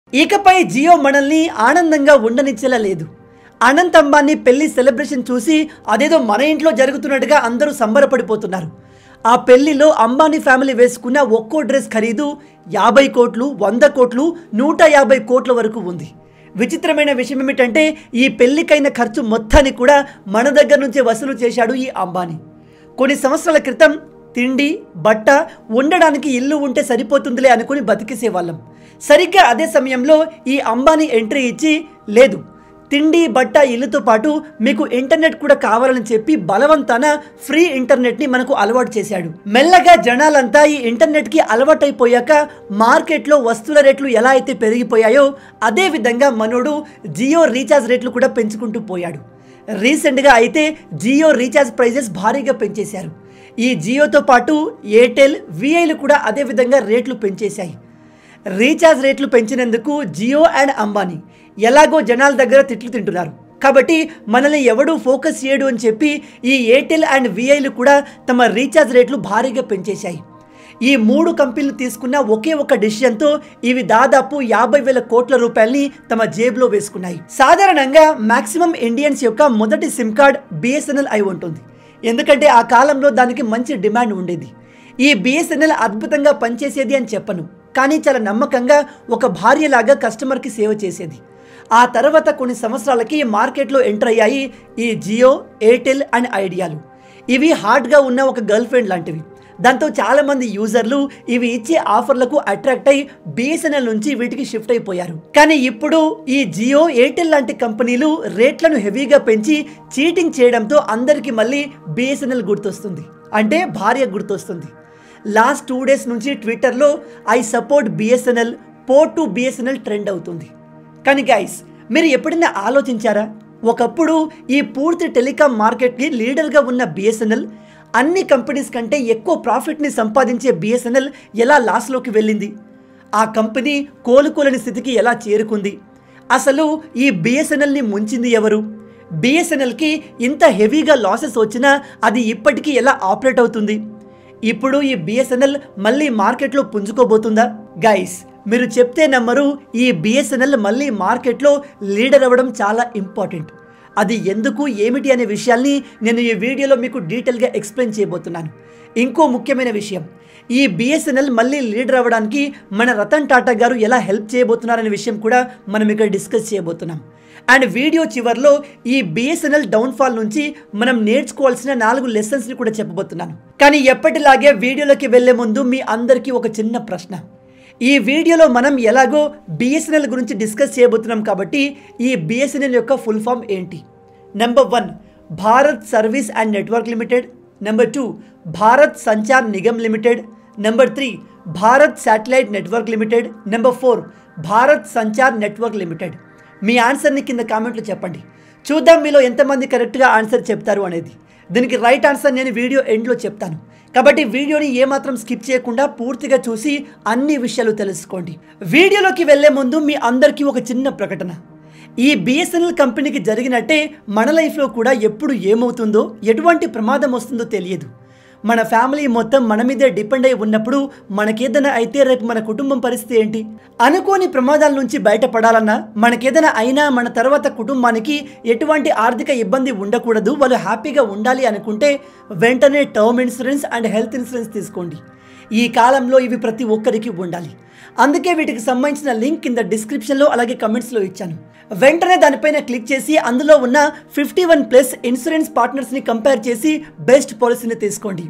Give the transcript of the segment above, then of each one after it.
ఇకపై జియో మనల్ని ఆనందంగా ఉండనిచ్చేలా లేదు అనంత్ అంబానీ పెళ్లి సెలబ్రేషన్ చూసి అదేదో మన ఇంట్లో జరుగుతున్నట్టుగా అందరూ సంబరపడిపోతున్నారు ఆ పెళ్లిలో అంబానీ ఫ్యామిలీ వేసుకున్న ఒక్కో డ్రెస్ ఖరీదు యాభై కోట్లు వంద కోట్లు నూట యాభై కోట్ల వరకు ఉంది విచిత్రమైన విషయం ఏమిటంటే ఈ పెళ్లికైన ఖర్చు మొత్తాన్ని కూడా మన దగ్గర నుంచే వసూలు చేశాడు ఈ అంబానీ కొన్ని సంవత్సరాల క్రితం తిండి బట్ట ఉండడానికి ఇల్లు ఉంటే సరిపోతుందిలే అనుకుని బతికేసేవాళ్ళం సరిగ్గా అదే సమయంలో ఈ అంబానీ ఎంట్రీ ఇచ్చి లేదు తిండి బట్ట ఇల్లుతో పాటు మీకు ఇంటర్నెట్ కూడా కావాలని చెప్పి బలవంతాన ఫ్రీ ఇంటర్నెట్ని మనకు అలవాటు చేశాడు మెల్లగా జనాలంతా ఈ ఇంటర్నెట్కి అలవాటైపోయాక మార్కెట్లో వస్తువుల రేట్లు ఎలా అయితే పెరిగిపోయాయో అదే విధంగా మనోడు జియో రీఛార్జ్ రేట్లు కూడా పెంచుకుంటూ పోయాడు రీసెంట్గా అయితే జియో రీఛార్జ్ ప్రైజెస్ భారీగా పెంచేశారు ఈ జియోతో పాటు ఎయిర్టెల్ విఐలు కూడా అదే విధంగా రేట్లు పెంచేశాయి రీఛార్జ్ రేట్లు పెంచినందుకు జియో అండ్ అంబానీ ఎలాగో జనాల దగ్గర తిట్లు తింటున్నారు కాబట్టి మనల్ని ఎవడూ ఫోకస్ చేయడు అని చెప్పి ఈ ఎయిర్టెల్ అండ్ విఐలు కూడా తమ రీఛార్జ్ రేట్లు భారీగా పెంచేశాయి ఈ మూడు కంపెనీలు తీసుకున్న ఒకే ఒక డిసిషన్తో ఇవి దాదాపు యాభై వేల కోట్ల రూపాయల్ని తమ జేబులో వేసుకున్నాయి సాధారణంగా మాక్సిమం ఇండియన్స్ యొక్క మొదటి సిమ్ కార్డ్ బిఎస్ఎన్ఎల్ అయి ఉంటుంది ఎందుకంటే ఆ కాలంలో దానికి మంచి డిమాండ్ ఉండేది ఈ బిఎస్ఎన్ఎల్ అద్భుతంగా పనిచేసేది అని చెప్పను కానీ చాలా నమ్మకంగా ఒక భార్యలాగా కస్టమర్కి సేవ చేసేది ఆ తర్వాత కొన్ని సంవత్సరాలకి మార్కెట్లో ఎంటర్ అయ్యాయి ఈ జియో ఎయిర్టెల్ అండ్ ఐడియాలు ఇవి హార్డ్గా ఉన్న ఒక గర్ల్ ఫ్రెండ్ లాంటివి దాంతో చాలామంది యూజర్లు ఇవి ఇచ్చే ఆఫర్లకు అట్రాక్ట్ అయి బిఎస్ఎన్ఎల్ నుంచి వీటికి షిఫ్ట్ అయిపోయారు కానీ ఇప్పుడు ఈ జియో ఎయిర్టెల్ లాంటి కంపెనీలు రేట్లను హెవీగా పెంచి చీటింగ్ చేయడంతో అందరికీ మళ్ళీ బిఎస్ఎన్ఎల్ గుర్తొస్తుంది అంటే భార్య గుర్తొస్తుంది లాస్ట్ టూ డేస్ నుంచి ట్విట్టర్లో I support BSNL port to BSNL trend అవుతుంది కానీ గైస్ మీరు ఎప్పుడైనా ఆలోచించారా ఒకప్పుడు ఈ పూర్తి టెలికాం మార్కెట్కి లీడర్గా ఉన్న బిఎస్ఎన్ఎల్ అన్ని కంపెనీస్ కంటే ఎక్కువ ప్రాఫిట్ని సంపాదించే బిఎస్ఎన్ఎల్ ఎలా లాస్లోకి వెళ్ళింది ఆ కంపెనీ కోలుకోలేని స్థితికి ఎలా చేరుకుంది అసలు ఈ బిఎస్ఎన్ఎల్ని ముంచింది ఎవరు బిఎస్ఎన్ఎల్కి ఇంత హెవీగా లాసెస్ వచ్చినా అది ఇప్పటికీ ఎలా ఆపరేట్ అవుతుంది ఇప్పుడు ఈ బిఎస్ఎన్ఎల్ మళ్ళీ మార్కెట్లో పుంజుకోబోతుందా గైస్ మీరు చెప్తే నమ్మరు ఈ బిఎస్ఎన్ఎల్ మళ్ళీ మార్కెట్లో లీడర్ అవ్వడం చాలా ఇంపార్టెంట్ అది ఎందుకు ఏమిటి అనే విషయాల్ని నేను ఈ వీడియోలో మీకు డీటెయిల్గా ఎక్స్ప్లెయిన్ చేయబోతున్నాను ఇంకో ముఖ్యమైన విషయం ఈ బిఎస్ఎన్ఎల్ మళ్ళీ లీడర్ అవ్వడానికి మన రతన్ టాటా గారు ఎలా హెల్ప్ చేయబోతున్నారనే విషయం కూడా మనం ఇక్కడ డిస్కస్ చేయబోతున్నాం అండ్ వీడియో చివరిలో ఈ బిఎస్ఎన్ఎల్ డౌన్ఫాల్ నుంచి మనం నేర్చుకోవాల్సిన నాలుగు లెసన్స్ని కూడా చెప్పబోతున్నాను కానీ ఎప్పటిలాగే వీడియోలోకి వెళ్లే ముందు మీ అందరికీ ఒక చిన్న ప్రశ్న ఈ వీడియోలో మనం ఎలాగో బిఎస్ఎన్ఎల్ గురించి డిస్కస్ చేయబోతున్నాం కాబట్టి ఈ బిఎస్ఎన్ఎల్ యొక్క ఫుల్ ఫామ్ ఏంటి number one Bharat service and network limited number two Bharat Sanchar Nigam limited number three Bharat satellite network limited number four Bharat Sanchar network limited మీ ఆన్సర్ని కింద కామెంట్లో చెప్పండి చూద్దాం మీలో ఎంతమంది కరెక్ట్గా ఆన్సర్ చెప్తారు అనేది దీనికి రైట్ ఆన్సర్ నేను వీడియో ఎండ్లో చెప్తాను కాబట్టి వీడియోని ఏమాత్రం స్కిప్ చేయకుండా పూర్తిగా చూసి అన్ని విషయాలు తెలుసుకోండి వీడియోలోకి వెళ్లే ముందు మీ అందరికీ ఒక చిన్న ప్రకటన ఈ బిఎస్ఎన్ఎల్ కంపెనీకి జరిగినట్టే మన లైఫ్లో కూడా ఎప్పుడు ఏమవుతుందో ఎటువంటి ప్రమాదం వస్తుందో తెలియదు మన ఫ్యామిలీ మొత్తం మన మీదే డిపెండ్ అయి ఉన్నప్పుడు మనకేదైనా అయితే రేపు మన కుటుంబం పరిస్థితి ఏంటి అనుకోని ప్రమాదాల నుంచి బయటపడాలన్నా మనకేదైనా అయినా మన తర్వాత కుటుంబానికి ఎటువంటి ఆర్థిక ఇబ్బంది ఉండకూడదు వాళ్ళు హ్యాపీగా ఉండాలి అనుకుంటే వెంటనే term insurance and health insurance తీసుకోండి ఈ కాలంలో ఇవి ప్రతి ఒక్కరికి ఉండాలి అందుకే వీటికి సంబంధించిన లింక్ కింద డిస్క్రిప్షన్లో అలాగే కమెంట్స్లో ఇచ్చాను వెంటనే దానిపైన క్లిక్ చేసి అందులో ఉన్న ఫిఫ్టీ వన్ ప్లస్ ఇన్సూరెన్స్ పార్ట్నర్స్ని కంపేర్ చేసి బెస్ట్ పాలసీని తీసుకోండి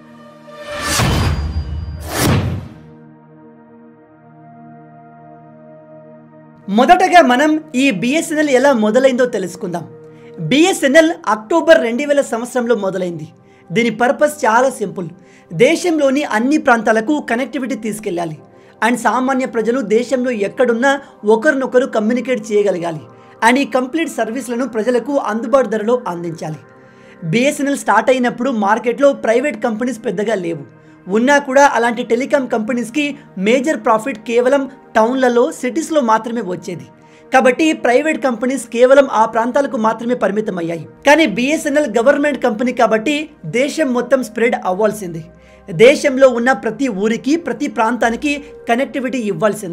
మొదటగా మనం ఈ బిఎస్ఎన్ఎల్ ఎలా మొదలైందో తెలుసుకుందాం బిఎస్ఎన్ఎల్ అక్టోబర్ రెండు వేల సంవత్సరంలో మొదలైంది దీని పర్పస్ చాలా సింపుల్ దేశంలోని అన్ని ప్రాంతాలకు కనెక్టివిటీ తీసుకెళ్ళాలి అండ్ సామాన్య ప్రజలు దేశంలో ఎక్కడున్నా ఒకరినొకరు కమ్యూనికేట్ చేయగలగాలి అండ్ ఈ కంప్లీట్ సర్వీస్లను ప్రజలకు అందుబాటు ధరలో అందించాలి బిఎస్ఎన్ఎల్ స్టార్ట్ అయినప్పుడు మార్కెట్లో ప్రైవేట్ కంపెనీస్ పెద్దగా లేవు ఉన్నా కూడా అలాంటి టెలికాం కంపెనీస్కి మేజర్ ప్రాఫిట్ కేవలం టౌన్లలో సిటీస్లో మాత్రమే వచ్చేది కాబట్టి ప్రైవేట్ కంపెనీస్ కేవలం ఆ ప్రాంతాలకు మాత్రమే పరిమితం అయ్యాయి కానీ బిఎస్ఎన్ఎల్ గవర్నమెంట్ కంపెనీ కాబట్టి దేశం మొత్తం స్ప్రెడ్ అవ్వాల్సింది దేశంలో ఉన్న ప్రతి ఊరికి ప్రతి ప్రాంతానికి కనెక్టివిటీ ఇవ్వాల్సిందే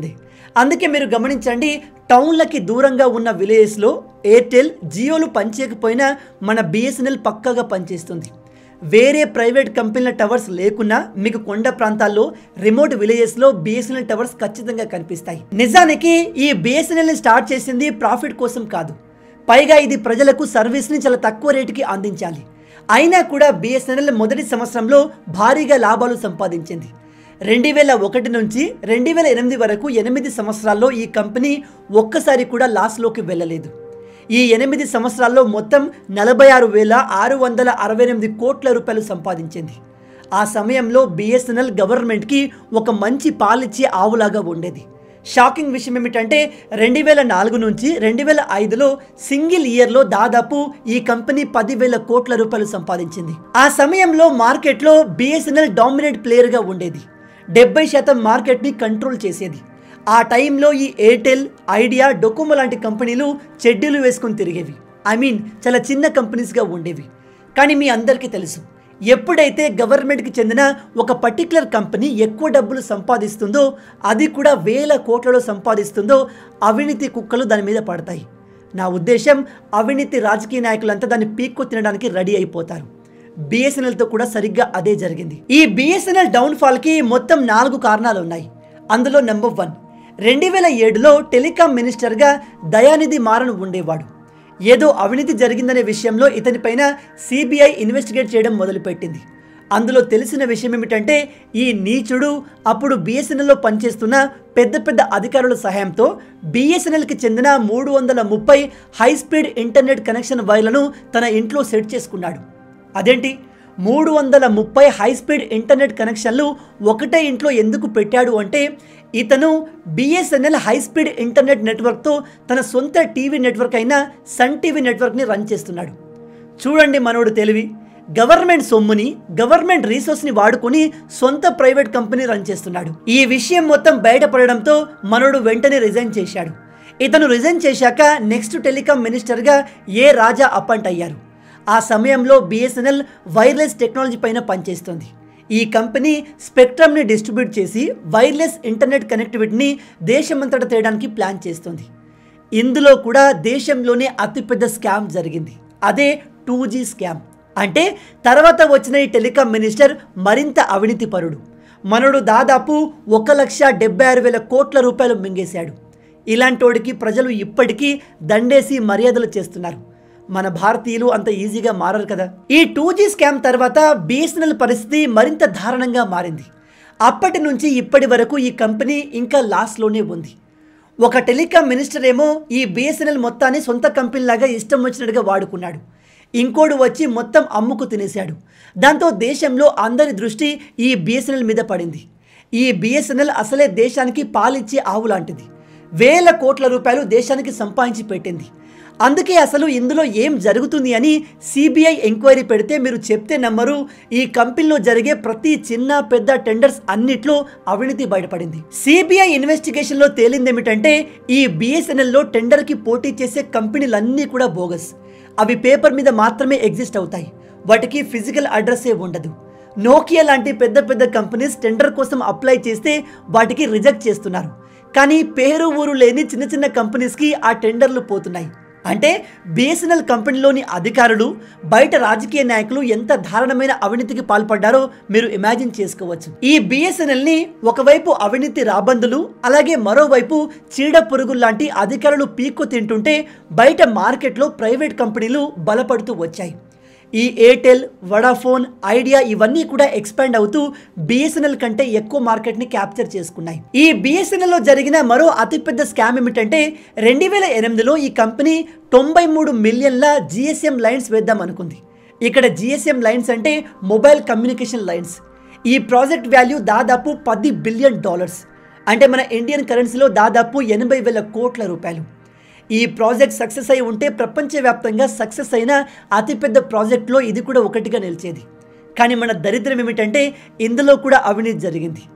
అందుకే మీరు గమనించండి టౌన్లకి దూరంగా ఉన్న విలేజెస్లో ఎయిర్టెల్ జియోలు పనిచేయకపోయినా మన బిఎస్ఎన్ఎల్ పక్కాగా పనిచేస్తుంది వేరే ప్రైవేట్ కంపెనీల టవర్స్ లేకున్నా మీకు కొండ ప్రాంతాల్లో రిమోట్ విలేజెస్లో బిఎస్ఎన్ఎల్ టవర్స్ ఖచ్చితంగా కనిపిస్తాయి నిజానికి ఈ బిఎస్ఎన్ఎల్ని స్టార్ట్ చేసింది ప్రాఫిట్ కోసం కాదు పైగా ఇది ప్రజలకు సర్వీస్ని చాలా తక్కువ రేటుకి అందించాలి అయినా కూడా బిఎస్ఎన్ఎల్ మొదటి సంవత్సరంలో భారీగా లాభాలు సంపాదించింది రెండు వేల ఒకటి నుంచి రెండు వేల ఎనిమిది వరకు ఎనిమిది సంవత్సరాల్లో ఈ కంపెనీ ఒక్కసారి కూడా లాస్లోకి వెళ్ళలేదు ఈ ఎనిమిది సంవత్సరాల్లో మొత్తం నలభై ఆరు వేల ఆరు వందల అరవై ఎనిమిది కోట్ల రూపాయలు సంపాదించింది ఆ సమయంలో బిఎస్ఎన్ఎల్ గవర్నమెంట్కి ఒక మంచి పాలిచ్చే ఆవులాగా ఉండేది షాకింగ్ విషయం ఏమిటంటే రెండు వేల నాలుగు నుంచి రెండు వేల ఐదులో సింగిల్ ఇయర్లో దాదాపు ఈ కంపెనీ పదివేల కోట్ల రూపాయలు సంపాదించింది ఆ సమయంలో మార్కెట్లో బిఎస్ఎన్ఎల్ డామినేట్ ప్లేయర్గా ఉండేది డెబ్బై శాతం మార్కెట్ని కంట్రోల్ చేసేది ఆ టైంలో ఈ ఎయిర్టెల్ ఐడియా డొకోమో లాంటి కంపెనీలు చెడ్డీలు వేసుకొని తిరిగేవి ఐ మీన్ చాలా చిన్న కంపెనీస్గా ఉండేవి కానీ మీ అందరికీ తెలుసు ఎప్పుడైతే గవర్నమెంట్కి చెందిన ఒక పర్టికులర్ కంపెనీ ఎక్కువ డబ్బులు సంపాదిస్తుందో అది కూడా వేల కోట్లలో సంపాదిస్తుందో అవినీతి కుక్కలు దాని మీద పడతాయి నా ఉద్దేశం అవినీతి రాజకీయ నాయకులంతా దాన్ని పీక్కు తినడానికి రెడీ అయిపోతారు బిఎస్ఎన్ఎల్తో కూడా సరిగ్గా అదే జరిగింది ఈ బిఎస్ఎన్ఎల్ డౌన్ఫాల్కి మొత్తం నాలుగు కారణాలు ఉన్నాయి అందులో నెంబర్ వన్ రెండు వేల ఏడులో టెలికాం మినిస్టర్గా దయానిధి మారన్ ఉండేవాడు ఏదో అవినీతి జరిగిందనే విషయంలో ఇతనిపైన సిబిఐ ఇన్వెస్టిగేట్ చేయడం మొదలుపెట్టింది అందులో తెలిసిన విషయం ఏమిటంటే ఈ నీచుడు అప్పుడు బిఎస్ఎన్ఎల్లో పనిచేస్తున్న పెద్ద పెద్ద అధికారుల సహాయంతో బిఎస్ఎన్ఎల్కి చెందిన మూడు వందల ముప్పై హై స్పీడ్ ఇంటర్నెట్ కనెక్షన్ వైర్లను తన ఇంట్లో సెట్ చేసుకున్నాడు అదేంటి మూడు వందల ముప్పై హై స్పీడ్ ఇంటర్నెట్ కనెక్షన్లు ఒకటే ఇంట్లో ఎందుకు పెట్టాడు అంటే ఇతను బిఎస్ఎన్ఎల్ హై స్పీడ్ ఇంటర్నెట్ నెట్వర్క్తో తన సొంత టీవీ నెట్వర్క్ అయిన సన్ టీవీ నెట్వర్క్ని రన్ చేస్తున్నాడు చూడండి మనోడు తెలివి గవర్నమెంట్ సొమ్ముని గవర్నమెంట్ రీసోర్స్ని వాడుకొని సొంత ప్రైవేట్ కంపెనీ రన్ చేస్తున్నాడు ఈ విషయం మొత్తం బయటపడడంతో మనోడు వెంటనే రిజైన్ చేశాడు ఇతను రిజైన్ చేశాక నెక్స్ట్ టెలికాం మినిస్టర్గా ఏ రాజా అపాయింట్ అయ్యారు ఆ సమయంలో బిఎస్ఎన్ఎల్ వైర్లెస్ టెక్నాలజీ పైన పనిచేస్తుంది ఈ కంపెనీ స్పెక్ట్రమ్ని డిస్ట్రిబ్యూట్ చేసి వైర్లెస్ ఇంటర్నెట్ కనెక్టివిటీని దేశమంతటా తేయడానికి ప్లాన్ చేస్తుంది ఇందులో కూడా దేశంలోనే అతిపెద్ద స్కామ్ జరిగింది అదే టూ జీ స్కామ్ అంటే తర్వాత వచ్చిన ఈ టెలికాం మినిస్టర్ మరింత అవినీతి పరుడు మనడు దాదాపు ఒక లక్ష డెబ్బై ఆరు వేల కోట్ల రూపాయలు మింగేశాడు ఇలాంటోడికి ప్రజలు ఇప్పటికీ దండేసి మర్యాదలు చేస్తున్నారు మన భారతీయులు అంత ఈజీగా మారరు కదా ఈ టూ జీ స్కామ్ తర్వాత బిఎస్ఎన్ఎల్ పరిస్థితి మరింత దారుణంగా మారింది అప్పటి నుంచి ఇప్పటి వరకు ఈ కంపెనీ ఇంకా లాస్లోనే ఉంది ఒక టెలికాం మినిస్టర్ ఏమో ఈ బిఎస్ఎన్ఎల్ మొత్తాన్ని సొంత కంపెనీలాగా ఇష్టం వచ్చినట్టుగా వాడుకున్నాడు ఇంకోడు వచ్చి మొత్తం అమ్ముకు తినేశాడు దాంతో దేశంలో అందరి దృష్టి ఈ బిఎస్ఎన్ఎల్ మీద పడింది ఈ బిఎస్ఎన్ఎల్ అసలే దేశానికి పాలిచ్చే ఆవు లాంటిది వేల కోట్ల రూపాయలు దేశానికి సంపాదించి పెట్టింది అందుకే అసలు ఇందులో ఏం జరుగుతుంది అని సిబిఐ ఎంక్వైరీ పెడితే మీరు చెప్తే నమ్మరు ఈ కంపెనీలో జరిగే ప్రతి చిన్న పెద్ద టెండర్స్ అన్నిట్లో అవినీతి బయటపడింది సిబిఐ ఇన్వెస్టిగేషన్లో తేలిందేమిటంటే ఈ బిఎస్ఎన్ఎల్లో టెండర్కి పోటీ చేసే కంపెనీలన్నీ కూడా బోగస్ అవి పేపర్ మీద మాత్రమే ఎగ్జిస్ట్ అవుతాయి వాటికి ఫిజికల్ అడ్రస్సే ఉండదు నోకియా లాంటి పెద్ద పెద్ద కంపెనీస్ టెండర్ కోసం అప్లై చేస్తే వాటికి రిజెక్ట్ చేస్తున్నారు కానీ పేరు ఊరు లేని చిన్న చిన్న కంపెనీస్కి ఆ టెండర్లు పోతున్నాయి అంటే బిఎస్ఎన్ఎల్ కంపెనీలోని అధికారులు బయట రాజకీయ నాయకులు ఎంత దారుణమైన అవినీతికి పాల్పడ్డారో మీరు ఇమాజిన్ చేసుకోవచ్చు ఈ బిఎస్ఎన్ఎల్ని ఒకవైపు అవినీతి రాబందులు అలాగే మరోవైపు చీడ పురుగులు లాంటి అధికారులు పీక్కు తింటుంటే బయట మార్కెట్లో ప్రైవేట్ కంపెనీలు బలపడుతూ వచ్చాయి ఈ ఎయిర్టెల్ వడాఫోన్ ఐడియా ఇవన్నీ కూడా ఎక్స్పాండ్ అవుతూ బిఎస్ఎన్ఎల్ కంటే ఎక్కువ మార్కెట్ని క్యాప్చర్ చేసుకున్నాయి ఈ బిఎస్ఎన్ఎల్లో జరిగిన మరో అతిపెద్ద స్కామ్ ఏమిటంటే రెండు వేల ఎనిమిదిలో ఈ కంపెనీ తొంభై మూడు మిలియన్ల జిఎస్ఎం లైన్స్ వేద్దాం అనుకుంది ఇక్కడ జిఎస్ఎం లైన్స్ అంటే మొబైల్ కమ్యూనికేషన్ లైన్స్ ఈ ప్రాజెక్ట్ వాల్యూ దాదాపు పది బిలియన్ డాలర్స్ అంటే మన ఇండియన్ కరెన్సీలో దాదాపు ఎనభై వేల కోట్ల రూపాయలు ఈ ప్రాజెక్ట్ సక్సెస్ అయి ఉంటే ప్రపంచవ్యాప్తంగా సక్సెస్ అయిన అతిపెద్ద ప్రాజెక్ట్లో ఇది కూడా ఒకటిగా నిలిచేది కానీ మన దరిద్రం ఏమిటంటే ఇందులో కూడా అవినీతి జరిగింది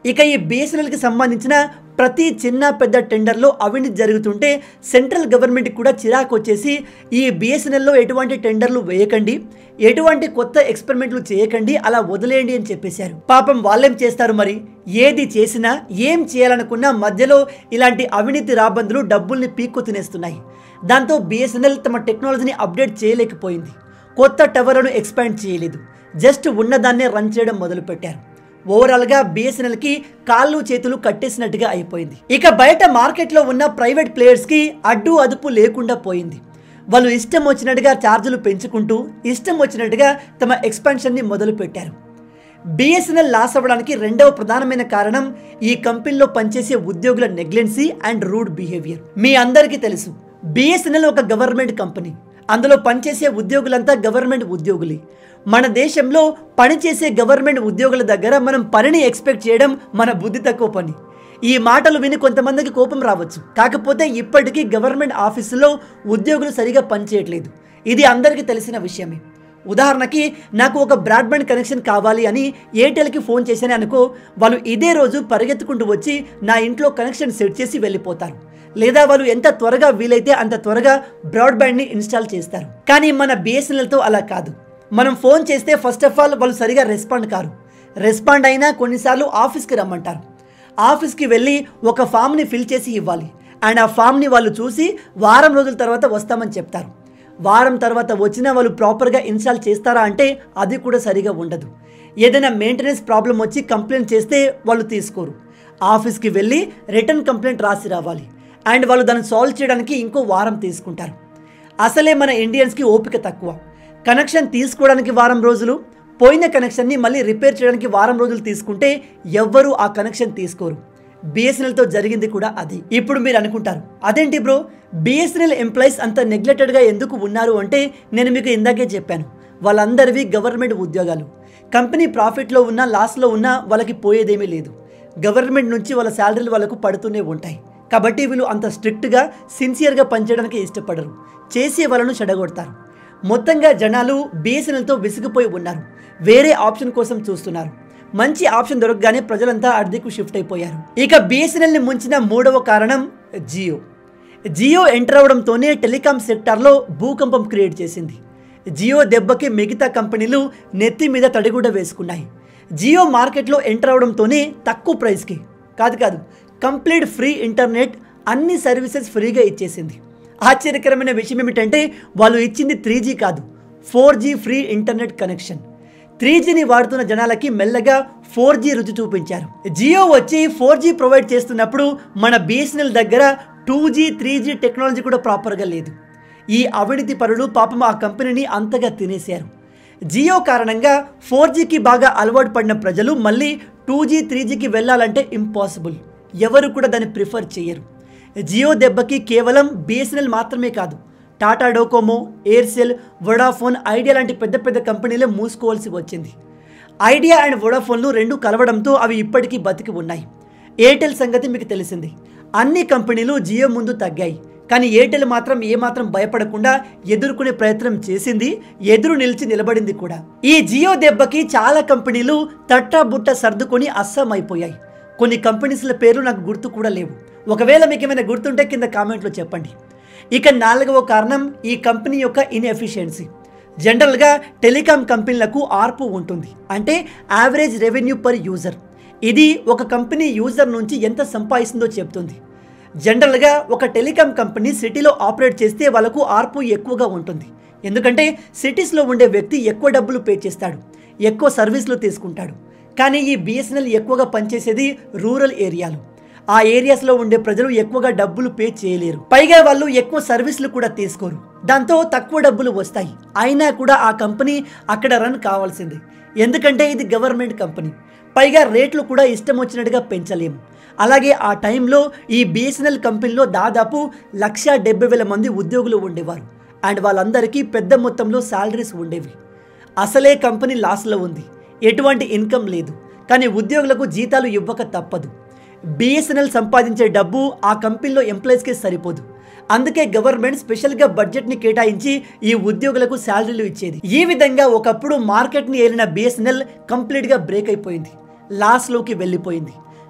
ఇక ఈ బిఎస్ఎన్ఎల్కి సంబంధించిన ప్రతి చిన్న పెద్ద టెండర్లో అవినీతి జరుగుతుంటే సెంట్రల్ గవర్నమెంట్ కూడా చిరాకు వచ్చేసి ఈ బిఎస్ఎన్ఎల్లో ఎటువంటి టెండర్లు వేయకండి ఎటువంటి కొత్త ఎక్స్పెరిమెంట్లు చేయకండి అలా వదిలేయండి అని చెప్పేశారు పాపం వాళ్ళేం చేస్తారు మరి ఏది చేసినా ఏం చేయాలనుకున్నా మధ్యలో ఇలాంటి అవినీతి రాబందులు డబ్బుల్ని పీక్కు తినేస్తున్నాయి దాంతో బిఎస్ఎన్ఎల్ తమ టెక్నాలజీని అప్డేట్ చేయలేకపోయింది కొత్త టవర్లను ఎక్స్పాండ్ చేయలేదు జస్ట్ ఉన్నదాన్నే రన్ చేయడం మొదలుపెట్టారు ఓవరాల్గా బిఎస్ఎన్ఎల్కి కాళ్ళు చేతులు కట్టేసినట్టుగా అయిపోయింది ఇక బయట మార్కెట్లో ఉన్న ప్రైవేట్ ప్లేయర్స్కి అడ్డు అదుపు లేకుండా పోయింది వాళ్ళు ఇష్టం వచ్చినట్టుగా ఛార్జీలు పెంచుకుంటూ ఇష్టం వచ్చినట్టుగా తమ ఎక్స్పాన్షన్ని మొదలుపెట్టారు బిఎస్ఎన్ఎల్ లాస్ అవ్వడానికి రెండవ ప్రధానమైన కారణం ఈ కంపెనీలో పనిచేసే ఉద్యోగుల నెగ్లెన్సీ అండ్ రూడ్ బిహేవియర్ మీ అందరికీ తెలుసు బిఎస్ఎన్ఎల్ ఒక గవర్నమెంట్ కంపెనీ అందులో పనిచేసే ఉద్యోగులంతా గవర్నమెంట్ ఉద్యోగులే మన దేశంలో పనిచేసే గవర్నమెంట్ ఉద్యోగుల దగ్గర మనం పనిని ఎక్స్పెక్ట్ చేయడం మన బుద్ధి తక్కువ పని ఈ మాటలు విని కొంతమందికి కోపం రావచ్చు కాకపోతే ఇప్పటికీ గవర్నమెంట్ ఆఫీసులో ఉద్యోగులు సరిగా పనిచేయట్లేదు ఇది అందరికీ తెలిసిన విషయమే ఉదాహరణకి నాకు ఒక బ్రాడ్బ్యాండ్ కనెక్షన్ కావాలి అని ఎయిర్టెల్కి ఫోన్ చేశాను అనుకో వాళ్ళు ఇదే రోజు పరిగెత్తుకుంటూ వచ్చి నా ఇంట్లో కనెక్షన్ సెట్ చేసి వెళ్ళిపోతారు లేదా వాళ్ళు ఎంత త్వరగా వీలైతే అంత త్వరగా బ్రాడ్బ్యాండ్ని ఇన్స్టాల్ చేస్తారు కానీ మన బిఎస్ఎన్ఎల్తో అలా కాదు మనం ఫోన్ చేస్తే ఫస్ట్ ఆఫ్ ఆల్ వాళ్ళు సరిగా రెస్పాండ్ కారు రెస్పాండ్ అయినా కొన్నిసార్లు ఆఫీస్కి రమ్మంటారు ఆఫీస్కి వెళ్ళి ఒక ఫామ్ని ఫిల్ చేసి ఇవ్వాలి అండ్ ఆ ఫామ్ని వాళ్ళు చూసి వారం రోజుల తర్వాత వస్తామని చెప్తారు వారం తర్వాత వచ్చినా వాళ్ళు ప్రాపర్గా ఇన్స్టాల్ చేస్తారా అంటే అది కూడా సరిగా ఉండదు ఏదైనా మెయింటెనెన్స్ ప్రాబ్లం వచ్చి కంప్లైంట్ చేస్తే వాళ్ళు తీసుకోరు ఆఫీస్కి వెళ్ళి రిటర్న్ కంప్లైంట్ రాసి రావాలి అండ్ వాళ్ళు దాన్ని సాల్వ్ చేయడానికి ఇంకో వారం తీసుకుంటారు అసలే మన ఇండియన్స్కి ఓపిక తక్కువ కనెక్షన్ తీసుకోవడానికి వారం రోజులు పోయిన కనెక్షన్ని మళ్ళీ రిపేర్ చేయడానికి వారం రోజులు తీసుకుంటే ఎవ్వరూ ఆ కనెక్షన్ తీసుకోరు బిఎస్ఎన్ఎల్తో జరిగింది కూడా అది ఇప్పుడు మీరు అనుకుంటారు అదేంటి బ్రో బిఎస్ఎన్ఎల్ ఎంప్లాయీస్ అంత నెగ్లెక్టెడ్గా ఎందుకు ఉన్నారు అంటే నేను మీకు ఇందాకే చెప్పాను వాళ్ళందరివి గవర్నమెంట్ ఉద్యోగాలు కంపెనీ ప్రాఫిట్లో ఉన్నా లాస్లో ఉన్నా వాళ్ళకి పోయేదేమీ లేదు గవర్నమెంట్ నుంచి వాళ్ళ శాలరీలు వాళ్ళకు పడుతూనే ఉంటాయి కాబట్టి వీళ్ళు అంత స్ట్రిక్ట్గా సిన్సియర్గా పనిచేయడానికి ఇష్టపడరు చేసే వాళ్ళను చెడగొడతారు మొత్తంగా జనాలు బిఎస్ఎన్ఎల్తో విసిగిపోయి ఉన్నారు వేరే ఆప్షన్ కోసం చూస్తున్నారు మంచి ఆప్షన్ దొరకగానే ప్రజలంతా అర్ధికు షిఫ్ట్ అయిపోయారు ఇక బిఎస్ఎన్ఎల్ని ముంచిన మూడవ కారణం జియో జియో ఎంటర్ అవడంతోనే టెలికాం సెక్టార్లో భూకంపం క్రియేట్ చేసింది జియో దెబ్బకి మిగతా కంపెనీలు నెత్తి మీద తడిగుడ్డ వేసుకున్నాయి జియో మార్కెట్లో ఎంటర్ అవడంతోనే తక్కువ ప్రైస్కి కాదు కాదు కంప్లీట్ ఫ్రీ ఇంటర్నెట్ అన్ని సర్వీసెస్ ఫ్రీగా ఇచ్చేసింది ఆశ్చర్యకరమైన విషయం ఏమిటంటే వాళ్ళు ఇచ్చింది త్రీ జీ కాదు four G free internet connection three జీని వాడుతున్న జనాలకి మెల్లగా ఫోర్ జీ రుచి చూపించారు జియో వచ్చి ఫోర్ జీ ప్రొవైడ్ చేస్తున్నప్పుడు మన బిఎస్ఎన్ఎల్ దగ్గర two G three G technology కూడా ప్రాపర్గా లేదు ఈ అవినీతి పరులు పాపం ఆ కంపెనీని అంతగా తినేశారు జియో కారణంగా ఫోర్ జీకి బాగా అలవాటు పడిన ప్రజలు మళ్ళీ టూ జీ త్రీ జీకి వెళ్ళాలంటే ఇంపాసిబుల్ ఎవరు కూడా దాన్ని ప్రిఫర్ చేయరు జియో దెబ్బకి కేవలం బిఎస్ఎన్ఎల్ మాత్రమే కాదు Tata Docomo Aircel Vodafone Idea లాంటి పెద్ద పెద్ద కంపెనీలే మూసుకోవాల్సి వచ్చింది ఐడియా అండ్ వొడాఫోన్లు రెండు కలవడంతో అవి ఇప్పటికీ బతికి ఉన్నాయి ఎయిర్టెల్ సంగతి మీకు తెలిసింది అన్ని కంపెనీలు జియో ముందు తగ్గాయి కానీ ఎయిర్టెల్ మాత్రం ఏమాత్రం భయపడకుండా ఎదుర్కొనే ప్రయత్నం చేసింది ఎదురు నిలిచి నిలబడింది కూడా ఈ జియో దెబ్బకి చాలా కంపెనీలు తట్టా బుట్ట సర్దుకొని అస్సాం అయిపోయాయి కొన్ని కంపెనీస్ల పేర్లు నాకు గుర్తు కూడా లేవు ఒకవేళ మీకు ఏమైనా గుర్తుంటే కింద కామెంట్లో చెప్పండి ఇక నాలుగవ కారణం ఈ కంపెనీ యొక్క ఇన్ఎఫిషియన్సీ జనరల్గా టెలికాం కంపెనీలకు ఆర్పు ఉంటుంది అంటే యావరేజ్ రెవెన్యూ పర్ యూజర్ ఇది ఒక కంపెనీ యూజర్ నుంచి ఎంత సంపాదిస్తుందో చెప్తుంది జనరల్గా ఒక టెలికాం కంపెనీ సిటీలో ఆపరేట్ చేస్తే వాళ్ళకు ఆర్పు ఎక్కువగా ఉంటుంది ఎందుకంటే సిటీస్లో ఉండే వ్యక్తి ఎక్కువ డబ్బులు పే చేస్తాడు ఎక్కువ సర్వీసులు తీసుకుంటాడు కానీ ఈ బిఎస్ఎన్ఎల్ ఎక్కువగా పనిచేసేది రూరల్ ఏరియాలు ఆ ఏరియాస్లో ఉండే ప్రజలు ఎక్కువగా డబ్బులు పే చేయలేరు పైగా వాళ్ళు ఎక్కువ సర్వీసులు కూడా తీసుకోరు దాంతో తక్కువ డబ్బులు వస్తాయి అయినా కూడా ఆ కంపెనీ అక్కడ రన్ కావాల్సిందే ఎందుకంటే ఇది గవర్నమెంట్ కంపెనీ పైగా రేట్లు కూడా ఇష్టం వచ్చినట్టుగా పెంచలేము అలాగే ఆ టైంలో ఈ బిఎస్ఎన్ఎల్ కంపెనీలో దాదాపు లక్ష డెబ్బై వేల మంది ఉద్యోగులు ఉండేవారు అండ్ వాళ్ళందరికీ పెద్ద మొత్తంలో శాలరీస్ ఉండేవి అసలే కంపెనీ లాస్లో ఉంది ఎటువంటి ఇన్కమ్ లేదు కానీ ఉద్యోగులకు జీతాలు ఇవ్వక తప్పదు బిఎస్ఎన్ఎల్ సంపాదించే డబ్బు ఆ కంపెనీలో ఎంప్లాయీస్కే సరిపోదు అందుకే గవర్నమెంట్ స్పెషల్గా బడ్జెట్ని కేటాయించి ఈ ఉద్యోగులకు శాలరీలు ఇచ్చేది ఈ విధంగా ఒకప్పుడు మార్కెట్ని ఏలిన బిఎస్ఎన్ఎల్ కంప్లీట్గా బ్రేక్ అయిపోయింది లాస్లోకి వెళ్ళిపోయింది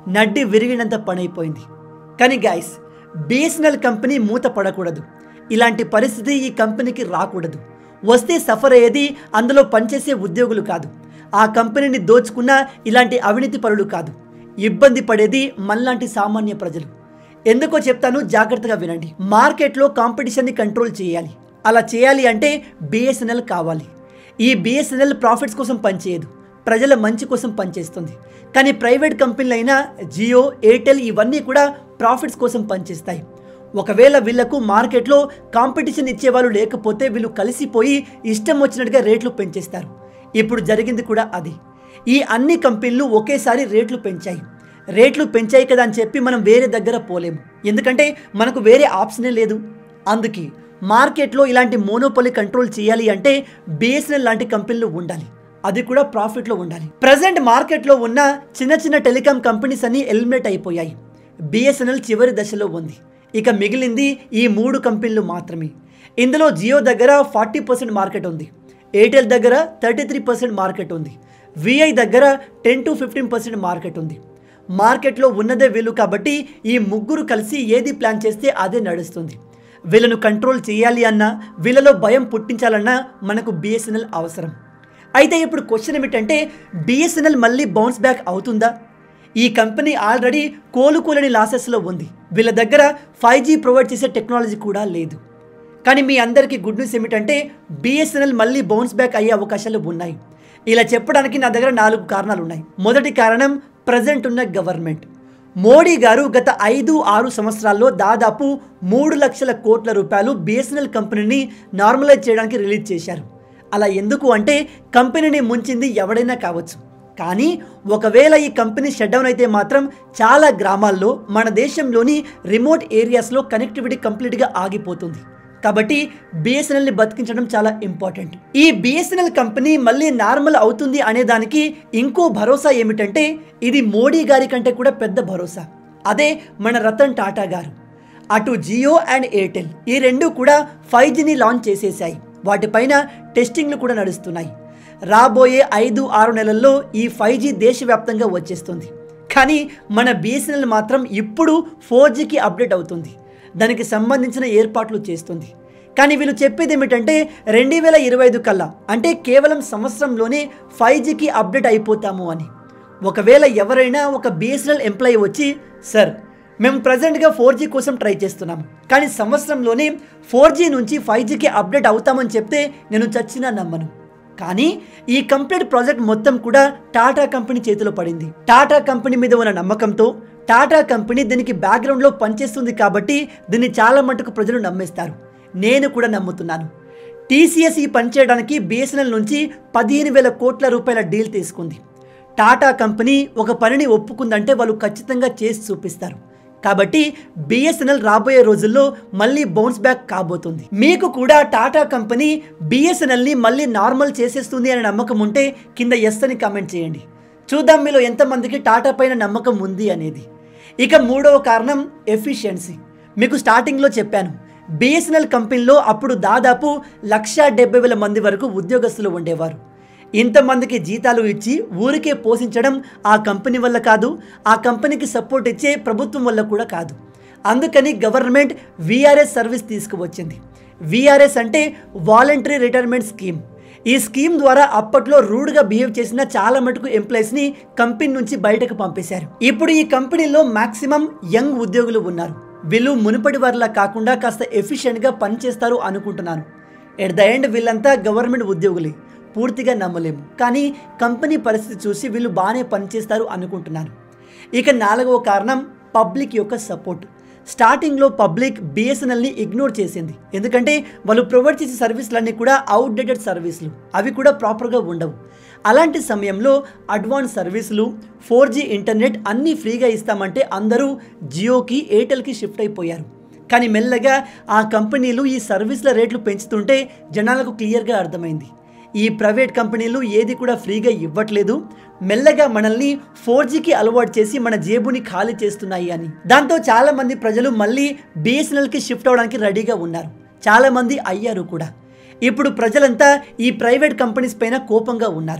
నడ్డి విరిగినంత పనైపోయింది కానీ గాయస్ బిఎస్ఎన్ఎల్ కంపెనీ మూత పడకూడదు ఇలాంటి పరిస్థితి ఈ కంపెనీకి రాకూడదు వస్తే సఫర్ అయ్యేది అందులో పనిచేసే ఉద్యోగులు కాదు ఆ కంపెనీని దోచుకున్న ఇలాంటి అవినీతి పరులు కాదు ఇబ్బంది పడేది మనలాంటి సామాన్య ప్రజలు ఎందుకో చెప్తాను జాగ్రత్తగా వినండి మార్కెట్లో కాంపిటీషన్ని కంట్రోల్ చేయాలి అలా చేయాలి అంటే బిఎస్ఎన్ఎల్ కావాలి ఈ బిఎస్ఎన్ఎల్ ప్రాఫిట్స్ కోసం పనిచేయదు ప్రజల మంచి కోసం పనిచేస్తుంది కానీ ప్రైవేట్ కంపెనీలు అయినా జియో ఎయిర్టెల్ ఇవన్నీ కూడా ప్రాఫిట్స్ కోసం పనిచేస్తాయి ఒకవేళ వీళ్లకు మార్కెట్లో కాంపిటీషన్ ఇచ్చేవాళ్ళు లేకపోతే వీళ్ళు కలిసిపోయి ఇష్టం వచ్చినట్టుగా రేట్లు పెంచేస్తారు ఇప్పుడు జరిగింది కూడా అది ఈ అన్ని కంపెనీలు ఒకేసారి రేట్లు పెంచాయి రేట్లు పెంచాయి కదా అని చెప్పి మనం వేరే దగ్గర పోలేము ఎందుకంటే మనకు వేరే ఆప్షనే లేదు అందుకే మార్కెట్లో ఇలాంటి మోనోపలి కంట్రోల్ చేయాలి అంటే బిఎస్ఎన్ఎల్ లాంటి కంపెనీలు ఉండాలి అది కూడా ప్రాఫిట్లో ఉండాలి ప్రజెంట్ మార్కెట్లో ఉన్న చిన్న చిన్న టెలికాం కంపెనీస్ అన్ని ఎలిమినేట్ అయిపోయాయి బిఎస్ఎన్ఎల్ చివరి దశలో ఉంది ఇక మిగిలింది ఈ మూడు కంపెనీలు మాత్రమే ఇందులో జియో దగ్గర ఫార్టీ పర్సెంట్ మార్కెట్ ఉంది ఎయిర్టెల్ దగ్గర థర్టీ త్రీ పర్సెంట్ మార్కెట్ ఉంది విఐ దగ్గర ten to fifteen percent market ఉంది మార్కెట్లో ఉన్నదే వీళ్ళు కాబట్టి ఈ ముగ్గురు కలిసి ఏది ప్లాన్ చేస్తే అదే నడుస్తుంది వీళ్ళను కంట్రోల్ చేయాలి అన్నా వీళ్ళలో భయం పుట్టించాలన్నా మనకు బిఎస్ఎన్ఎల్ అవసరం అయితే ఇప్పుడు క్వశ్చన్ ఏమిటంటే బిఎస్ఎన్ఎల్ మళ్ళీ బౌన్స్ బ్యాక్ అవుతుందా ఈ కంపెనీ ఆల్రెడీ కోలుకోలేని లాసెస్లో ఉంది వీళ్ళ దగ్గర ఫైవ్ జీ ప్రొవైడ్ చేసే టెక్నాలజీ కూడా లేదు కానీ మీ అందరికీ గుడ్ న్యూస్ ఏమిటంటే బిఎస్ఎన్ఎల్ మళ్ళీ బౌన్స్ బ్యాక్ అయ్యే అవకాశాలు ఉన్నాయి ఇలా చెప్పడానికి నా దగ్గర నాలుగు కారణాలు ఉన్నాయి మొదటి కారణం ప్రజెంట్ ఉన్న గవర్నమెంట్ మోడీ గారు గత ఐదు ఆరు సంవత్సరాల్లో దాదాపు మూడు లక్షల కోట్ల రూపాయలు బిఎస్ఎన్ఎల్ కంపెనీని నార్మలైజ్ చేయడానికి రిలీజ్ చేశారు అలా ఎందుకు అంటే కంపెనీని ముంచింది ఎవడైనా కావచ్చు కానీ ఒకవేళ ఈ కంపెనీ షట్ డౌన్ అయితే మాత్రం చాలా గ్రామాల్లో మన దేశంలోని రిమోట్ ఏరియాస్లో కనెక్టివిటీ కంప్లీట్గా ఆగిపోతుంది కాబట్టి బిఎస్ఎన్ఎల్ని బతికించడం చాలా ఇంపార్టెంట్ ఈ బిఎస్ఎన్ఎల్ కంపెనీ మళ్ళీ నార్మల్ అవుతుంది అనే దానికి ఇంకో భరోసా ఏమిటంటే ఇది మోడీ గారి కంటే కూడా పెద్ద భరోసా అదే మన రతన్ టాటా గారు అటు జియో అండ్ ఎయిర్టెల్ ఈ రెండు కూడా ఫైవ్ జీని లాంచ్ చేసేసాయి వాటిపైన టెస్టింగ్లు కూడా నడుస్తున్నాయి రాబోయే ఐదు ఆరు నెలల్లో ఈ ఫైవ్ జీ దేశవ్యాప్తంగా వచ్చేస్తుంది కానీ మన బిఎస్ఎన్ఎల్ మాత్రం ఇప్పుడు ఫోర్ జీకి అప్డేట్ అవుతుంది దానికి సంబంధించిన ఏర్పాట్లు చేస్తుంది కానీ వీళ్ళు చెప్పేది ఏమిటంటే రెండు వేల ఇరవై ఐదు కల్లా అంటే కేవలం సంవత్సరంలోనే ఫైవ్ జీకి అప్డేట్ అయిపోతాము అని ఒకవేళ ఎవరైనా ఒక బిఎస్ఎన్ఎల్ ఎంప్లాయీ వచ్చి సార్ మేము ప్రజెంట్గా ఫోర్ జీ కోసం ట్రై చేస్తున్నాము కానీ సంవత్సరంలోనే ఫోర్ జీ నుంచి ఫైవ్ జీకి అప్డేట్ అవుతామని చెప్తే నేను చచ్చినా నమ్మను కానీ ఈ కంప్లీట్ ప్రాజెక్ట్ మొత్తం కూడా టాటా కంపెనీ చేతిలో పడింది టాటా కంపెనీ మీద ఉన్న నమ్మకంతో టాటా కంపెనీ దీనికి బ్యాక్గ్రౌండ్లో పనిచేస్తుంది కాబట్టి దీన్ని చాలా మటుకు ప్రజలు నమ్మేస్తారు నేను కూడా నమ్ముతున్నాను టీసీఎస్ ఈ పనిచేయడానికి బిఎస్ఎన్ఎల్ నుంచి పదిహేను వేల కోట్ల రూపాయల డీల్ తీసుకుంది టాటా కంపెనీ ఒక పనిని ఒప్పుకుందంటే వాళ్ళు ఖచ్చితంగా చేసి చూపిస్తారు కాబట్టి బిఎస్ఎన్ఎల్ రాబోయే రోజుల్లో మళ్ళీ బౌన్స్ బ్యాక్ కాబోతుంది మీకు కూడా టాటా కంపెనీ బిఎస్ఎన్ఎల్ని మళ్ళీ నార్మల్ చేసేస్తుంది అనే నమ్మకం ఉంటే కింద ఎస్ అని కామెంట్ చేయండి చూద్దాం మీలో ఎంతమందికి టాటా పైన నమ్మకం ఉంది అనేది ఇక మూడవ కారణం ఎఫిషియన్సీ మీకు స్టార్టింగ్లో చెప్పాను బిఎస్ఎన్ఎల్ కంపెనీలో అప్పుడు దాదాపు లక్ష డెబ్బై వేల మంది వరకు ఉద్యోగస్తులు ఉండేవారు ఇంతమందికి జీతాలు ఇచ్చి ఊరికే పోషించడం ఆ కంపెనీ వల్ల కాదు ఆ కంపెనీకి సపోర్ట్ ఇచ్చే ప్రభుత్వం వల్ల కూడా కాదు అందుకని గవర్నమెంట్ విఆర్ఎస్ సర్వీస్ తీసుకువచ్చింది విఆర్ఎస్ అంటే వాలంటరీ రిటైర్మెంట్ స్కీమ్ ఈ స్కీమ్ ద్వారా అప్పట్లో రూడ్గా బిహేవ్ చేసిన చాలా మటుకు ఎంప్లాయీస్ని కంపెనీ నుంచి బయటకు పంపేశారు ఇప్పుడు ఈ కంపెనీలో మాక్సిమం యంగ్ ఉద్యోగులు ఉన్నారు వీళ్ళు మునుపటి వారిలా కాకుండా కాస్త ఎఫిషియెంట్గా పనిచేస్తారు అనుకుంటున్నాను ఎట్ ద ఎండ్ వీళ్ళంతా గవర్నమెంట్ ఉద్యోగులే పూర్తిగా నమ్మలేము కానీ కంపెనీ పరిస్థితి చూసి వీళ్ళు బాగానే పనిచేస్తారు అనుకుంటున్నాను ఇక నాలుగవ కారణం పబ్లిక్ యొక్క సపోర్ట్ స్టార్టింగ్లో పబ్లిక్ బిఎస్ఎన్ఎల్ని ఇగ్నోర్ చేసింది ఎందుకంటే వాళ్ళు ప్రొవైడ్ చేసే సర్వీసులన్నీ కూడా అవుట్డేటెడ్ సర్వీసులు అవి కూడా ప్రాపర్గా ఉండవు అలాంటి సమయంలో అడ్వాన్స్ సర్వీసులు ఫోర్ జీ ఇంటర్నెట్ అన్నీ ఫ్రీగా ఇస్తామంటే అందరూ జియోకి ఎయిర్టెల్కి షిఫ్ట్ అయిపోయారు కానీ మెల్లగా ఆ కంపెనీలు ఈ సర్వీసుల రేట్లు పెంచుతుంటే జనాలకు క్లియర్గా అర్థమైంది ఈ ప్రైవేట్ కంపెనీలు ఏది కూడా ఫ్రీగా ఇవ్వట్లేదు మెల్లగా మనల్ని ఫోర్ జీకి అలవాటు చేసి మన జేబుని ఖాళీ చేస్తున్నాయి అని దాంతో చాలా మంది ప్రజలు మళ్ళీ బిఎస్ఎన్ఎల్కి షిఫ్ట్ అవడానికి రెడీగా ఉన్నారు చాలా మంది అయ్యారు కూడా ఇప్పుడు ప్రజలంతా ఈ ప్రైవేట్ కంపెనీస్ పైన కోపంగా ఉన్నారు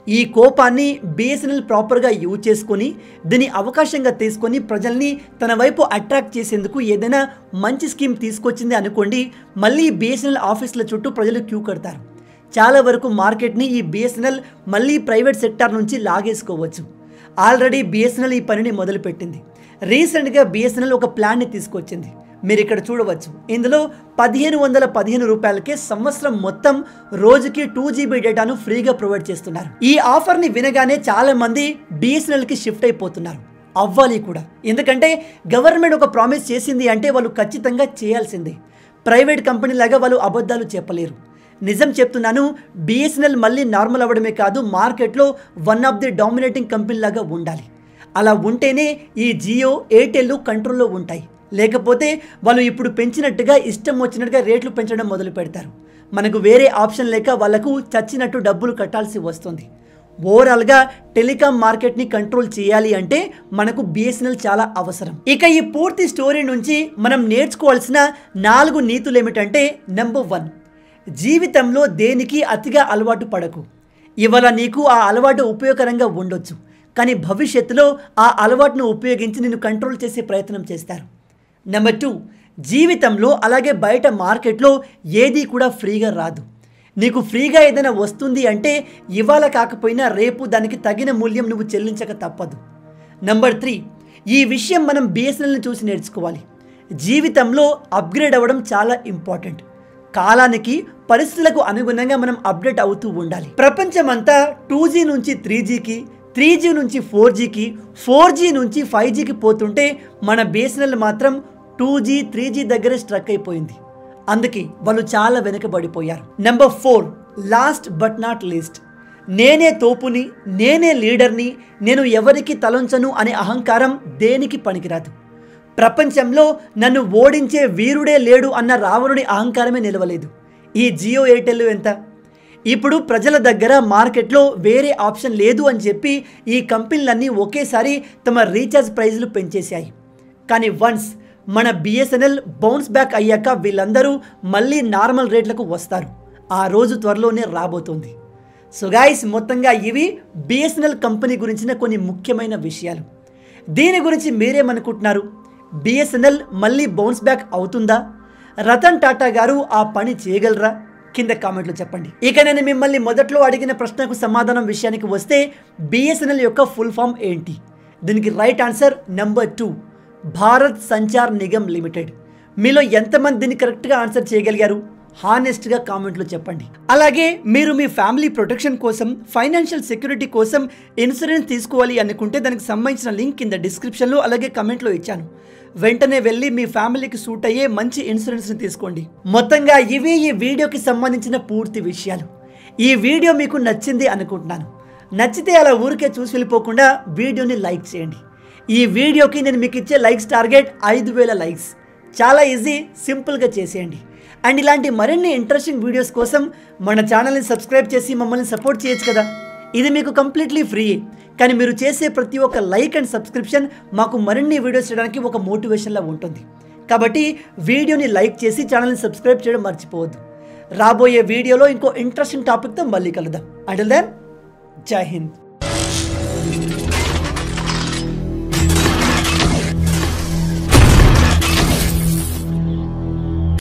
ఈ కోపాన్ని బిఎస్ఎన్ఎల్ ప్రాపర్గా యూజ్ చేసుకొని దీని అవకాశంగా తీసుకొని ప్రజల్ని తన వైపు అట్రాక్ట్ చేసేందుకు ఏదైనా మంచి స్కీమ్ తీసుకొచ్చింది అనుకోండి మళ్ళీ బిఎస్ఎన్ఎల్ ఆఫీసుల చుట్టూ ప్రజలు క్యూ కడతారు చాలా వరకు మార్కెట్ని ఈ బిఎస్ఎన్ఎల్ మళ్ళీ ప్రైవేట్ సెక్టార్ నుంచి లాగేసుకోవచ్చు ఆల్రెడీ బిఎస్ఎన్ఎల్ ఈ పనిని మొదలుపెట్టింది రీసెంట్గా బిఎస్ఎన్ఎల్ ఒక ప్లాన్ని తీసుకొచ్చింది మీరు ఇక్కడ చూడవచ్చు ఇందులో పదిహేను వందల పదిహేను రూపాయలకే సంవత్సరం మొత్తం రోజుకి టూ జీబీ డేటాను ఫ్రీగా ప్రొవైడ్ చేస్తున్నారు ఈ ఆఫర్ని వినగానే చాలా మంది బిఎస్ఎన్ఎల్కి షిఫ్ట్ అయిపోతున్నారు అవ్వాలి కూడా ఎందుకంటే గవర్నమెంట్ ఒక ప్రామిస్ చేసింది అంటే వాళ్ళు ఖచ్చితంగా చేయాల్సిందే ప్రైవేట్ కంపెనీ లాగా వాళ్ళు అబద్ధాలు చెప్పలేరు నిజం చెప్తున్నాను బిఎస్ఎన్ఎల్ మళ్ళీ నార్మల్ అవ్వడమే కాదు మార్కెట్లో one of the dominating company లాగా ఉండాలి అలా ఉంటేనే ఈ జియో ఎయిర్టెల్ కంట్రోల్లో ఉంటాయి లేకపోతే వాళ్ళు ఇప్పుడు పెంచినట్టుగా ఇష్టం వచ్చినట్టుగా రేట్లు పెంచడం మొదలు పెడతారు మనకు వేరే ఆప్షన్ లేక వాళ్ళకు చచ్చినట్టు డబ్బులు కట్టాల్సి వస్తుంది ఓవరాల్గా టెలికాం మార్కెట్ని కంట్రోల్ చేయాలి అంటే మనకు బిఎస్ఎన్ఎల్ చాలా అవసరం ఇక ఈ పూర్తి స్టోరీ నుంచి మనం నేర్చుకోవాల్సిన నాలుగు నీతులు ఏమిటంటే నెంబర్ వన్ జీవితంలో దేనికి అతిగా అలవాటు పడకు ఇవాళ నీకు ఆ అలవాటు ఉపయోగకరంగా ఉండొచ్చు కానీ భవిష్యత్తులో ఆ అలవాటును ఉపయోగించి నిన్ను కంట్రోల్ చేసే ప్రయత్నం చేస్తారు నెంబర్ టూ జీవితంలో అలాగే బయట మార్కెట్లో ఏది కూడా ఫ్రీగా రాదు నీకు ఫ్రీగా ఏదైనా వస్తుంది అంటే ఇవాళ కాకపోయినా రేపు దానికి తగిన మూల్యం నువ్వు చెల్లించక తప్పదు నంబర్ త్రీ ఈ విషయం మనం బిఎస్ఎన్ఎల్ని చూసి నేర్చుకోవాలి జీవితంలో అప్గ్రేడ్ అవ్వడం చాలా ఇంపార్టెంట్ కాలానికి పరిస్థితులకు అనుగుణంగా మనం అప్డేట్ అవుతూ ఉండాలి ప్రపంచమంతా టూ జీ నుంచి త్రీ జీకి త్రీ జీ నుంచి ఫోర్ జీకి ఫోర్ జీ నుంచి ఫైవ్ జీకి పోతుంటే మన బిఎస్ఎన్ఎల్ మాత్రం టూ జీ త్రీ జీ దగ్గరే స్ట్రక్ అయిపోయింది అందుకే వాళ్ళు చాలా వెనుకబడిపోయారు number four last but not least నేనే తోపుని నేనే లీడర్ని నేను ఎవరికి తలంచను అనే అహంకారం దేనికి పనికిరాదు ప్రపంచంలో నన్ను ఓడించే వీరుడే లేడు అన్న రావణుడి అహంకారమే నిలవలేదు ఈ జియో ఎయిర్టెల్ ఎంత ఇప్పుడు ప్రజల దగ్గర మార్కెట్లో వేరే ఆప్షన్ లేదు అని చెప్పి ఈ కంపెనీలన్నీ ఒకేసారి తమ రీఛార్జ్ ప్రైజ్లు పెంచేశాయి కానీ వన్స్ మన బిఎస్ఎన్ఎల్ బౌన్స్ బ్యాక్ అయ్యాక వీళ్ళందరూ మళ్ళీ నార్మల్ రేట్లకు వస్తారు ఆ రోజు త్వరలోనే రాబోతోంది సో గాయస్ మొత్తంగా ఇవి బిఎస్ఎన్ఎల్ కంపెనీ గురించిన కొన్ని ముఖ్యమైన విషయాలు దీని గురించి మీరేమనుకుంటున్నారు బిఎస్ఎన్ఎల్ మళ్ళీ బౌన్స్ బ్యాక్ అవుతుందా రతన్ టాటా గారు ఆ పని చేయగలరా కింద కామెంట్లో చెప్పండి ఇక నేను మిమ్మల్ని మొదట్లో అడిగిన ప్రశ్నకు సమాధానం విషయానికి వస్తే బిఎస్ఎన్ఎల్ యొక్క ఫుల్ ఫామ్ ఏంటి దీనికి right answer number two Bharat Sanchar Nigam limited మీలో ఎంతమంది దీన్ని కరెక్ట్గా ఆన్సర్ చేయగలిగారు హానెస్ట్గా కామెంట్లో చెప్పండి అలాగే మీరు మీ ఫ్యామిలీ ప్రొటెక్షన్ కోసం ఫైనాన్షియల్ సెక్యూరిటీ కోసం ఇన్సూరెన్స్ తీసుకోవాలి అనుకుంటే దానికి సంబంధించిన లింక్ కింద డిస్క్రిప్షన్లో అలాగే కమెంట్లో ఇచ్చాను వెంటనే వెళ్ళి మీ ఫ్యామిలీకి సూట్ అయ్యే మంచి ఇన్సూరెన్స్ని తీసుకోండి మొత్తంగా ఇవి ఈ వీడియోకి సంబంధించిన పూర్తి విషయాలు ఈ వీడియో మీకు నచ్చింది అనుకుంటున్నాను నచ్చితే అలా ఊరికే చూసి వెళ్ళిపోకుండా వీడియోని లైక్ చేయండి ఈ వీడియోకి నేను మీకు ఇచ్చే లైక్స్ టార్గెట్ ఐదు వేల లైక్స్ చాలా ఈజీ సింపుల్గా చేసేయండి అండ్ ఇలాంటి మరిన్ని ఇంట్రెస్టింగ్ వీడియోస్ కోసం మన ఛానల్ని సబ్స్క్రైబ్ చేసి మమ్మల్ని సపోర్ట్ చేయొచ్చు కదా ఇది మీకు కంప్లీట్లీ ఫ్రీ కానీ మీరు చేసే ప్రతి ఒక్క లైక్ అండ్ సబ్స్క్రిప్షన్ మాకు మరిన్ని వీడియోస్ చేయడానికి ఒక మోటివేషన్లా ఉంటుంది కాబట్టి వీడియోని లైక్ చేసి ఛానల్ని సబ్స్క్రైబ్ చేయడం మర్చిపోవద్దు రాబోయే వీడియోలో ఇంకో ఇంట్రెస్టింగ్ టాపిక్తో మళ్ళీ కలుద్దాం అంటిల్ దెన్ జై హింద్